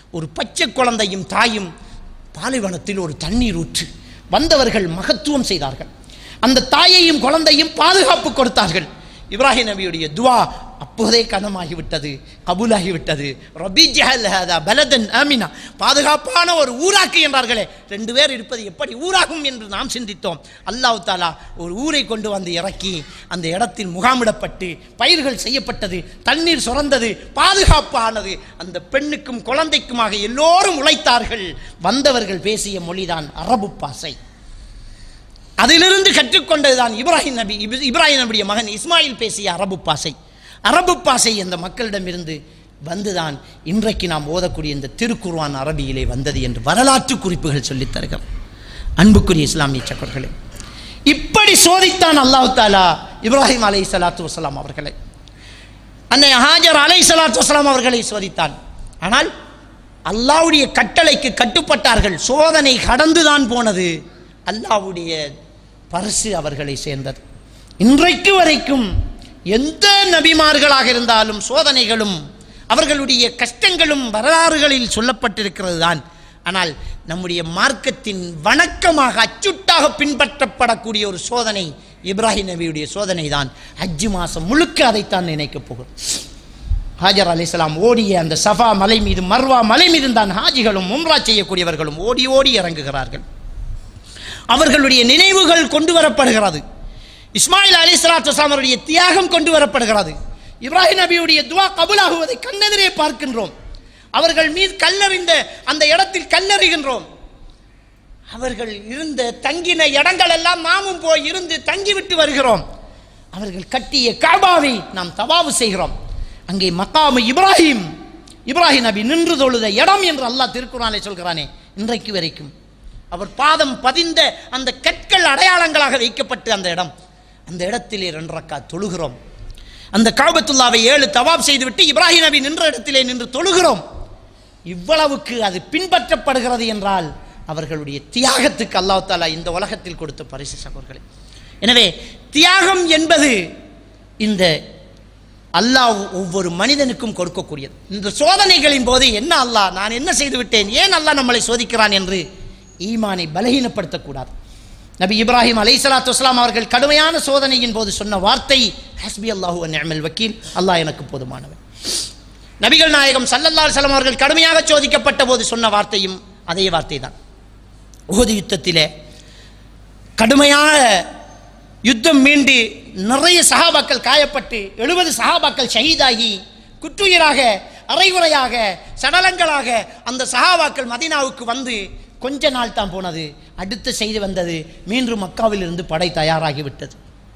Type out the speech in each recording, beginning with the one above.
ஒரு பச்சை குழந்தையும் தாயும் பாலைவனத்தில் ஒரு தண்ணீர் ஊற்று வந்தவர்கள் மகத்துவம் செய்தார்கள் அந்த தாயையும் குழந்தையும் பாதுகாப்பு கொடுத்தார்கள் இப்ராஹிம் நபியுடைய துவா அப்போதே கனமாகிவிட்டது கபூலாகிவிட்டது ரபி ஜஹல் ஹதா பலதன் ஆமினா பாதுகாப்பான ஒரு ஊராக்கு என்றார்களே ரெண்டு பேர் இருப்பது எப்படி ஊராகும் என்று நாம் சிந்தித்தோம் அல்லாஹ் தாலா ஒரு ஊரை கொண்டு வந்து இறக்கி அந்த இடத்தில் முகாமிடப்பட்டு பயிர்கள் செய்யப்பட்டது தண்ணீர் சுரந்தது பாதுகாப்பானது அந்த பெண்ணுக்கும் குழந்தைக்குமாக எல்லோரும் உழைத்தார்கள் வந்தவர்கள் பேசிய மொழிதான் அரபு பாசை அதிலிருந்து கற்றுக்கொண்டதுதான் இப்ராஹிம் நபி இப்- இப்ராஹிம் நபியுடைய மகன் இஸ்மாயில் பேசிய அரபு பாசை அரபு பாசை அந்த மக்களிடமிருந்து வந்துதான் இன்றைக்கு நாம் ஓதக்கூடிய இந்த திருக்குர்ஆன் அரபியிலே வந்தது என்று வரலாற்று குறிப்புகள் சொல்லித் தருகிறோம் அன்புக்குரிய இஸ்லாமிய சக்கர்களே இப்படி சோதித்தான் அல்லாஹ் தாலா இப்ராஹிம் அலை சலாத்து வசலாம் அவர்களை அன்னை ஹாஜர் அலை சலாத்து வசலாம் அவர்களை சோதித்தான் ஆனால் அல்லாஹ்வுடைய கட்டளைக்கு கட்டுப்பட்டார்கள் சோதனை கடந்துதான் போனது அல்லாஹ்வுடைய பரிசு அவர்களை சேர்ந்தது இன்றைக்கு வரைக்கும் எந்த நபிமார்களாக இருந்தாலும் சோதனைகளும் அவர்களுடைய கஷ்டங்களும் வரலாறுகளில் சொல்லப்பட்டிருக்கிறது தான் ஆனால் நம்முடைய மார்க்கத்தின் வணக்கமாக அச்சுட்டாக பின்பற்றப்படக்கூடிய ஒரு சோதனை இப்ராஹிம் நபியுடைய சோதனை தான் ஹஜ்ஜு மாதம் முழுக்க அதைத்தான் நினைக்கப் போகிறோம் ஹாஜர் அலிஸ்லாம் ஓடிய அந்த சஃபா மலை மீது மர்வா மலை மீது தான் ஹாஜிகளும் உம்ரா செய்யக்கூடியவர்களும் ஓடி ஓடி இறங்குகிறார்கள் அவர்களுடைய நினைவுகள் கொண்டு வரப்படுகிறது இஸ்மாயில் அலி சலாத்து அவருடைய தியாகம் கொண்டு வரப்படுகிறது இப்ராஹிம் நபியுடைய துவா கபுலாகுவதை கண்ணெதிரே பார்க்கின்றோம் அவர்கள் மீது கல்லறிந்த அந்த இடத்தில் கல்லறிகின்றோம் அவர்கள் இருந்த தங்கின இடங்கள் எல்லாம் நாமும் போய் இருந்து தங்கிவிட்டு வருகிறோம் அவர்கள் கட்டிய காபாவை நாம் தவாவு செய்கிறோம் அங்கே மக்காமு இப்ராஹிம் இப்ராஹிம் நபி நின்று தொழுத இடம் என்று அல்லாஹ் திருக்குறானை சொல்கிறானே இன்றைக்கு வரைக்கும் அவர் பாதம் பதிந்த அந்த கற்கள் அடையாளங்களாக வைக்கப்பட்டு அந்த இடம் அந்த இடத்திலே ரெண்டு ரக்கா தொழுகிறோம் அந்த காபத்துல்லாவை ஏழு தவாப் செய்துவிட்டு இப்ராஹிம் நபி நின்ற இடத்திலே நின்று தொழுகிறோம் இவ்வளவுக்கு அது பின்பற்றப்படுகிறது என்றால் அவர்களுடைய தியாகத்துக்கு அல்லாஹ் தாலா இந்த உலகத்தில் கொடுத்த பரிசு சகோதரர்களே எனவே தியாகம் என்பது இந்த அல்லாஹ் ஒவ்வொரு மனிதனுக்கும் கொடுக்கக்கூடியது இந்த சோதனைகளின் போது என்ன அல்லாஹ் நான் என்ன செய்து விட்டேன் ஏன் அல்லாஹ் நம்மளை சோதிக்கிறான் என்று ஈமானை பலகீனப்படுத்தக்கூடாது நபி இப்ராஹிம் அலை சலாத்து வஸ்லாம் அவர்கள் கடுமையான சோதனையின் போது சொன்ன வார்த்தை ஹஸ்பி அல்லாஹு அந்நியமல் வக்கீல் அல்லாஹ் எனக்கு போதுமானவன் நபிகள் நாயகம் சல்லல்லா சலம் அவர்கள் கடுமையாக சோதிக்கப்பட்ட போது சொன்ன வார்த்தையும் அதே வார்த்தை தான் உகது யுத்தத்திலே கடுமையான யுத்தம் மீண்டு நிறைய சகாபாக்கள் காயப்பட்டு எழுபது சகாபாக்கள் ஷஹீதாகி குற்றுயிராக அரைகுறையாக சடலங்களாக அந்த சகாபாக்கள் மதீனாவுக்கு வந்து கொஞ்ச நாள் தான் போனது அடுத்த செய்தி வந்தது மீண்டும் மக்காவில் இருந்து படை தயாராகி விட்டது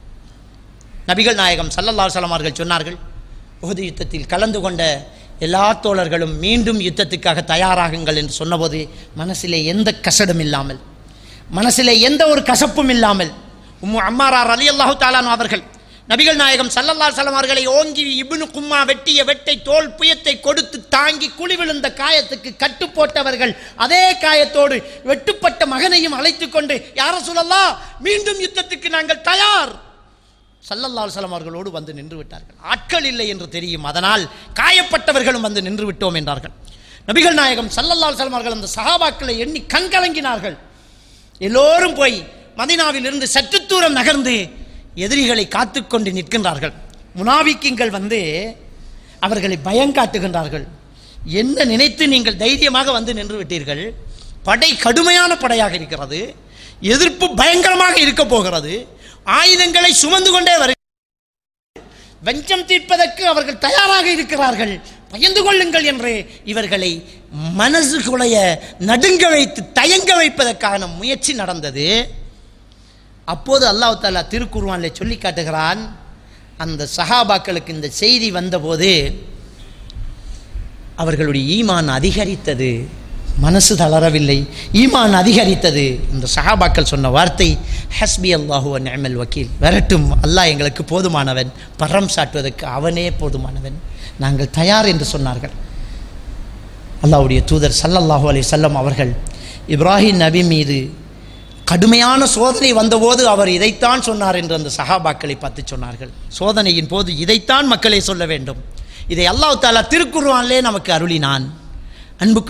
நபிகள் நாயகம் சல்லல்லா சலம் அவர்கள் சொன்னார்கள் உஹது யுத்தத்தில் கலந்து கொண்ட எல்லா தோழர்களும் மீண்டும் யுத்தத்துக்காக தயாராகுங்கள் என்று சொன்னபோது மனசிலே எந்த கசடும் இல்லாமல் மனசிலே எந்த ஒரு கசப்பும் இல்லாமல் உம்மு அம்மாரார் அலி அல்லாஹு தாலான் அவர்கள் நபிகள் நாயகம் சல்லல்லா சலம் அவர்களை ஓங்கி இப்னு கும்மா வெட்டிய வெட்டை தோல் புயத்தை கொடுத்து தாங்கி குழி விழுந்த காயத்துக்கு கட்டு போட்டவர்கள் அதே காயத்தோடு வெட்டுப்பட்ட மகனையும் அழைத்துக் கொண்டு யார சொல்லலாம் மீண்டும் யுத்தத்துக்கு நாங்கள் தயார் சல்லல்லா அலுவலம் அவர்களோடு வந்து நின்று விட்டார்கள் ஆட்கள் இல்லை என்று தெரியும் அதனால் காயப்பட்டவர்களும் வந்து நின்று விட்டோம் என்றார்கள் நபிகள் நாயகம் சல்லல்லா அலுவலம் அவர்கள் அந்த சஹாபாக்களை எண்ணி கண்கலங்கினார்கள் எல்லோரும் போய் மதினாவில் இருந்து சற்று தூரம் நகர்ந்து எதிரிகளை காத்துக்கொண்டு நிற்கின்றார்கள் முனாவிக்கிங்கள் வந்து அவர்களை பயங்காட்டுகின்றார்கள் என்ன நினைத்து நீங்கள் தைரியமாக வந்து நின்று விட்டீர்கள் படை கடுமையான படையாக இருக்கிறது எதிர்ப்பு பயங்கரமாக இருக்க போகிறது ஆயுதங்களை சுமந்து கொண்டே வரு வஞ்சம் தீர்ப்பதற்கு அவர்கள் தயாராக இருக்கிறார்கள் பயந்து கொள்ளுங்கள் என்று இவர்களை மனசுக்குடைய நடுங்க வைத்து தயங்க வைப்பதற்கான முயற்சி நடந்தது அப்போது அல்லாஹ் தாலா திருக்குர்வானில் சொல்லி காட்டுகிறான் அந்த சஹாபாக்களுக்கு இந்த செய்தி வந்தபோது அவர்களுடைய ஈமான் அதிகரித்தது மனசு தளரவில்லை ஈமான் அதிகரித்தது இந்த சஹாபாக்கள் சொன்ன வார்த்தை ஹஸ்பி அல்லாஹு நிமல் வக்கீல் வரட்டும் அல்லாஹ் எங்களுக்கு போதுமானவன் பரம் சாட்டுவதற்கு அவனே போதுமானவன் நாங்கள் தயார் என்று சொன்னார்கள் அல்லாஹ்வுடைய தூதர் சல்லல்லாஹு அலைஹி வஸல்லம் அவர்கள் இப்ராஹிம் நபி மீது கடுமையான சோதனை வந்தபோது அவர் இதைத்தான் சொன்னார் என்று அந்த சஹாபாக்களை பார்த்து சொன்னார்கள் சோதனையின் போது இதைத்தான் மக்களே சொல்ல வேண்டும் இதை அல்லாஹ் தாலா திருக்குர்ஆனிலே நமக்கு அருளினான் அன்புக்கு